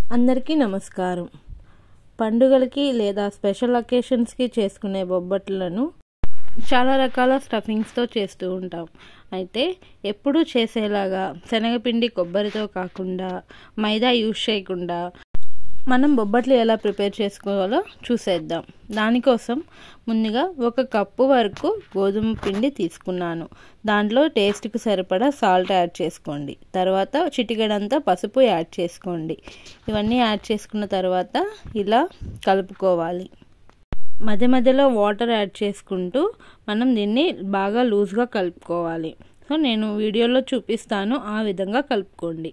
అందరికీ నమస్కారం పండుగలకి లేదా స్పెషల్ అకేషన్స్కి చేసుకునే బొబ్బట్లను చాలా రకాల స్టఫింగ్స్తో చేస్తూ ఉంటాం అయితే ఎప్పుడూ చేసేలాగా శనగపిండి కొబ్బరితో కాకుండా మైదా యూజ్ చేయకుండా మనం బొబ్బట్లు ఎలా ప్రిపేర్ చేసుకోవాలో చూసేద్దాం దానికోసం ముందుగా ఒక కప్పు వరకు గోధుమ పిండి తీసుకున్నాను దాంట్లో టేస్ట్కి సరిపడా సాల్ట్ యాడ్ చేసుకోండి తర్వాత చిటికెడంతా పసుపు యాడ్ చేసుకోండి ఇవన్నీ యాడ్ చేసుకున్న తర్వాత ఇలా కలుపుకోవాలి మధ్య మధ్యలో వాటర్ యాడ్ చేసుకుంటూ మనం దీన్ని బాగా లూజ్గా కలుపుకోవాలి సో నేను వీడియోలో చూపిస్తాను ఆ విధంగా కలుపుకోండి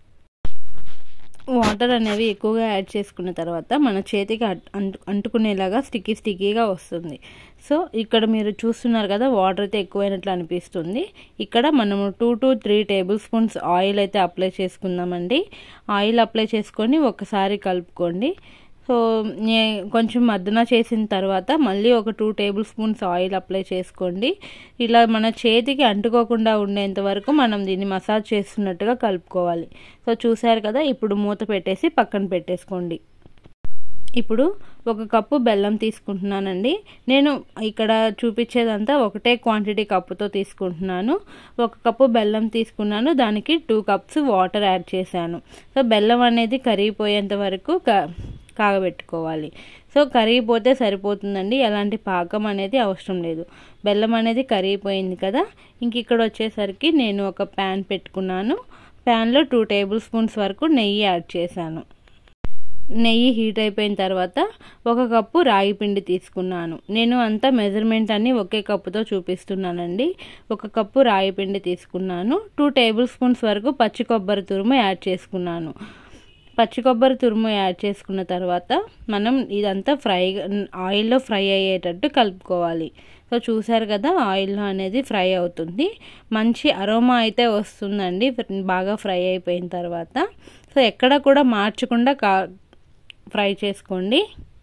వాటర్ అనేవి ఎక్కువగా యాడ్ చేసుకున్న తర్వాత మన చేతికి అంటు అంటుకునేలాగా స్టిక్కీ స్టిక్కీగా వస్తుంది సో ఇక్కడ మీరు చూస్తున్నారు కదా వాటర్ అయితే ఎక్కువైనట్లు అనిపిస్తుంది ఇక్కడ మనము two to three tablespoons oil అయితే అప్లై చేసుకుందామండి ఆయిల్ అప్లై చేసుకొని ఒకసారి కలుపుకోండి సో కొంచెం మద్దన చేసిన తర్వాత మళ్ళీ ఒక two tablespoons oil apply చేసుకోండి ఇలా మన చేతికి అంటుకోకుండా ఉండేంత వరకు మనం దీన్ని మసాజ్ చేస్తున్నట్టుగా కలుపుకోవాలి సో చూసారు కదా ఇప్పుడు మూత పెట్టేసి పక్కన పెట్టేసుకోండి ఇప్పుడు ఒక కప్పు బెల్లం తీసుకుంటున్నానండి నేను ఇక్కడ చూపించేదంతా ఒకటే క్వాంటిటీ కప్పుతో తీసుకుంటున్నాను ఒక కప్పు బెల్లం తీసుకున్నాను దానికి టూ కప్స్ వాటర్ యాడ్ చేశాను సో బెల్లం అనేది కరిగిపోయేంత వరకు కాగబెట్టుకోవాలి సో కరిగిపోతే సరిపోతుందండి ఎలాంటి పాకం అనేది అవసరం లేదు బెల్లం అనేది కరిగిపోయింది కదా ఇంక ఇక్కడ వచ్చేసరికి నేను ఒక ప్యాన్ పెట్టుకున్నాను ప్యాన్లో టూ టేబుల్ స్పూన్స్ వరకు నెయ్యి యాడ్ చేశాను నెయ్యి హీట్ అయిపోయిన తర్వాత ఒక కప్పు రాగి పిండి తీసుకున్నాను నేను అంతా మెజర్మెంట్ అన్ని ఒకే కప్పుతో చూపిస్తున్నానండి ఒక కప్పు రాగి పిండి తీసుకున్నాను టూ టేబుల్ స్పూన్స్ వరకు పచ్చి కొబ్బరి తురుము యాడ్ చేసుకున్నాను పచ్చి కొబ్బరి తురుము యాడ్ చేసుకున్న తర్వాత మనం ఇదంతా ఫ్రై ఆయిల్లో ఫ్రై అయ్యేటట్టు కలుపుకోవాలి సో చూసారు కదా ఆయిల్లో అనేది ఫ్రై అవుతుంది మంచి అరోమా అయితే వస్తుందండి బాగా ఫ్రై అయిపోయిన తర్వాత సో ఎక్కడ కూడా మార్చకుండా కా ఫ్రై చేసుకోండి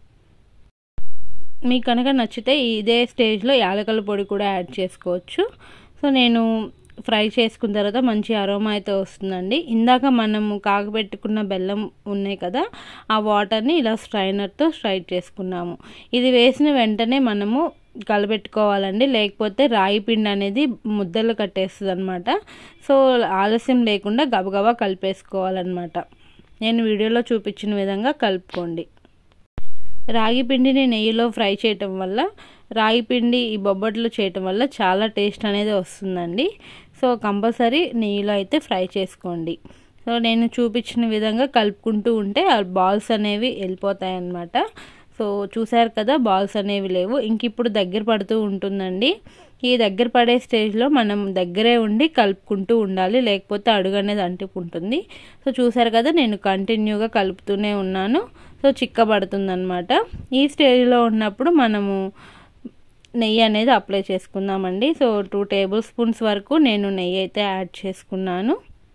మీకు కనుక నచ్చితే ఇదే స్టేజ్లో యాలకల పొడి కూడా యాడ్ చేసుకోవచ్చు సో నేను ఫ్రై చేసుకున్న తర్వాత మంచి అరోమా అయితే వస్తుందండి ఇందాక మనము కాగబెట్టుకున్న బెల్లం ఉన్నాయి కదా ఆ వాటర్ని ఇలా స్ట్రైనర్తో స్ట్రైట్ చేసుకున్నాము ఇది వేసిన వెంటనే మనము కలబెట్టుకోవాలండి లేకపోతే రాయి పిండి అనేది ముద్దలు కట్టేస్తుంది అనమాట సో ఆలస్యం లేకుండా గబగబా కలిపేసుకోవాలన్నమాట నేను వీడియోలో చూపించిన విధంగా కలుపుకోండి రాగి పిండిని నెయ్యిలో ఫ్రై చేయటం వల్ల రాగి పిండి ఈ బొబ్బట్లు చేయటం వల్ల చాలా టేస్ట్ అనేది వస్తుందండి సో కంపల్సరీ నెయ్యిలో అయితే ఫ్రై చేసుకోండి సో నేను చూపించిన విధంగా కలుపుకుంటూ ఉంటే ఆ బాల్స్ అనేవి వెళ్ళిపోతాయి అన్నమాట సో చూసారు కదా బాల్స్ అనేవి లేవు ఇంక ఇప్పుడు దగ్గర పడుతూ ఉంటుందండి ఈ దగ్గర పడే స్టేజ్లో మనం దగ్గరే ఉండి కలుపుకుంటూ ఉండాలి లేకపోతే అడుగు అనేది అంటుకుంటుంది సో చూసారు కదా నేను కంటిన్యూగా కలుపుతూనే ఉన్నాను సో చిక్కబడుతుంది అనమాట ఈ స్టేజ్లో ఉన్నప్పుడు మనము నెయ్యి అనేది అప్లై చేసుకుందామండి సో టూ టేబుల్ స్పూన్స్ వరకు నేను నెయ్యి అయితే యాడ్ చేసుకున్నాను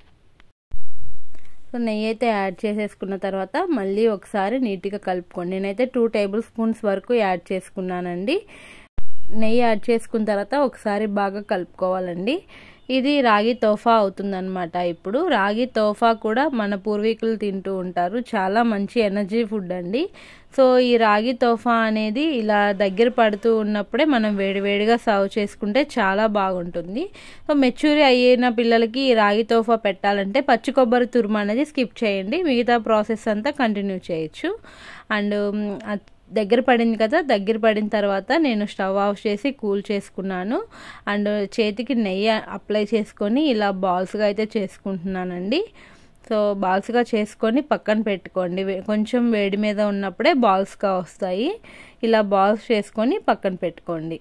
సో నెయ్యి అయితే యాడ్ చేసేసుకున్న తర్వాత మళ్ళీ ఒకసారి నీట్గా కలుపుకోండి నేనైతే టూ టేబుల్ స్పూన్స్ వరకు యాడ్ చేసుకున్నానండి నెయ్యి యాడ్ చేసుకున్న తర్వాత ఒకసారి బాగా కలుపుకోవాలండి ఇది రాగి తోఫా అవుతుందన్నమాట ఇప్పుడు రాగి తోఫా కూడా మన పూర్వీకులు తింటూ ఉంటారు చాలా మంచి ఎనర్జీ ఫుడ్ అండి సో ఈ రాగి తోఫా అనేది ఇలా దగ్గర పడుతూ ఉన్నప్పుడే మనం వేడివేడిగా సర్వ్ చేసుకుంటే చాలా బాగుంటుంది సో మెచ్యూరి అయిన పిల్లలకి ఈ రాగి తోఫా పెట్టాలంటే పచ్చి కొబ్బరి తురుము అనేది స్కిప్ చేయండి మిగతా ప్రాసెస్ అంతా కంటిన్యూ చేయొచ్చు అండ్ దగ్గర పడింది కదా దగ్గర పడిన తర్వాత నేను స్టవ్ ఆఫ్ చేసి కూల్ చేసుకున్నాను అండ్ చేతికి నెయ్యి అప్లై చేసుకొని ఇలా బాల్స్గా అయితే చేసుకుంటున్నానండి సో బాల్స్గా చేసుకొని పక్కన పెట్టుకోండి కొంచెం వేడి మీద ఉన్నప్పుడే బాల్స్గా వస్తాయి ఇలా బాల్స్ చేసుకొని పక్కన పెట్టుకోండి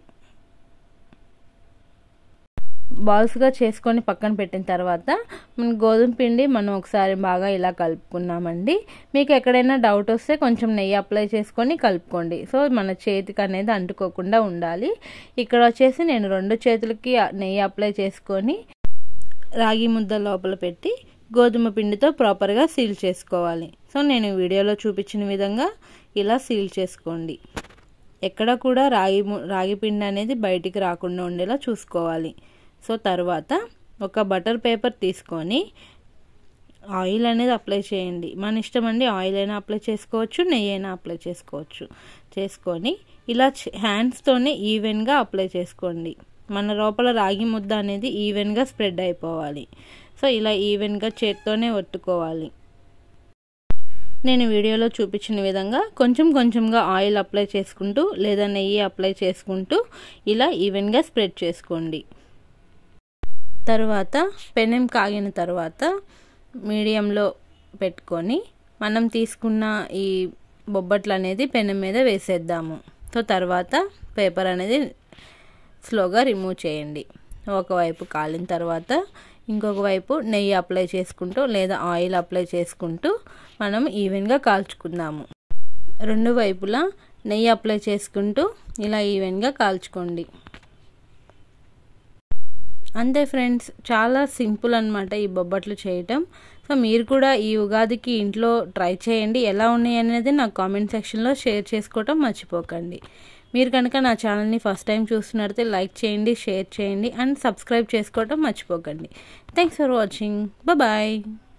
బాల్స్గా చేసుకొని పక్కన పెట్టిన తర్వాత గోధుమ పిండి మనం ఒకసారి బాగా ఇలా కలుపుకున్నామండి మీకు ఎక్కడైనా డౌట్ వస్తే కొంచెం నెయ్యి అప్లై చేసుకొని కలుపుకోండి సో మన చేతికి అనేది అంటుకోకుండా ఉండాలి ఇక్కడ వచ్చేసి నేను రెండు చేతులకి నెయ్యి అప్లై చేసుకొని రాగి ముద్ద లోపల పెట్టి గోధుమ పిండితో ప్రాపర్గా సీల్ చేసుకోవాలి సో నేను వీడియోలో చూపించిన విధంగా ఇలా సీల్ చేసుకోండి ఎక్కడ కూడా రాగి రాగి పిండి అనేది బయటికి రాకుండా ఉండేలా చూసుకోవాలి సో తర్వాత ఒక బటర్ పేపర్ తీసుకొని ఆయిల్ అనేది అప్లై చేయండి మన ఇష్టం అండి ఆయిల్ అయినా అప్లై చేసుకోవచ్చు నెయ్యి అయినా అప్లై చేసుకోవచ్చు చేసుకొని ఇలా హ్యాండ్స్తోనే ఈవెన్గా అప్లై చేసుకోండి మన లోపల రాగి ముద్ద అనేది ఈవెన్గా స్ప్రెడ్ అయిపోవాలి సో ఇలా ఈవెన్గా చేత్తోనే ఒత్తుకోవాలి నేను వీడియోలో చూపించిన విధంగా కొంచెం కొంచెంగా ఆయిల్ అప్లై చేసుకుంటూ లేదా నెయ్యి అప్లై చేసుకుంటూ ఇలా ఈవెన్గా స్ప్రెడ్ చేసుకోండి తర్వాత పెనం కాగిన తర్వాత మీడియంలో పెట్టుకొని మనం తీసుకున్న ఈ బొబ్బట్లు అనేది పెనం మీద వేసేద్దాము సో తర్వాత పేపర్ అనేది స్లోగా రిమూవ్ చేయండి ఒకవైపు కాలిన తర్వాత ఇంకొక వైపు నెయ్యి అప్లై చేసుకుంటూ లేదా ఆయిల్ అప్లై చేసుకుంటూ మనం ఈవెన్గా కాల్చుకుందాము రెండు వైపులా నెయ్యి అప్లై చేసుకుంటూ ఇలా ఈవెన్గా కాల్చుకోండి అంతే ఫ్రెండ్స్ చాలా సింపుల్ అనమాట ఈ బొబ్బట్లు చేయటం సో మీరు కూడా ఈ ఉగాదికి ఇంట్లో ట్రై చేయండి ఎలా ఉన్నాయి అనేది నాకు కామెంట్ సెక్షన్లో షేర్ చేసుకోవటం మర్చిపోకండి మీరు కనుక నా ఛానల్ని ఫస్ట్ టైం చూస్తున్నట్లయితే లైక్ చేయండి షేర్ చేయండి అండ్ సబ్స్క్రైబ్ చేసుకోవటం మర్చిపోకండి థ్యాంక్స్ ఫర్ వాచింగ్ బాయ్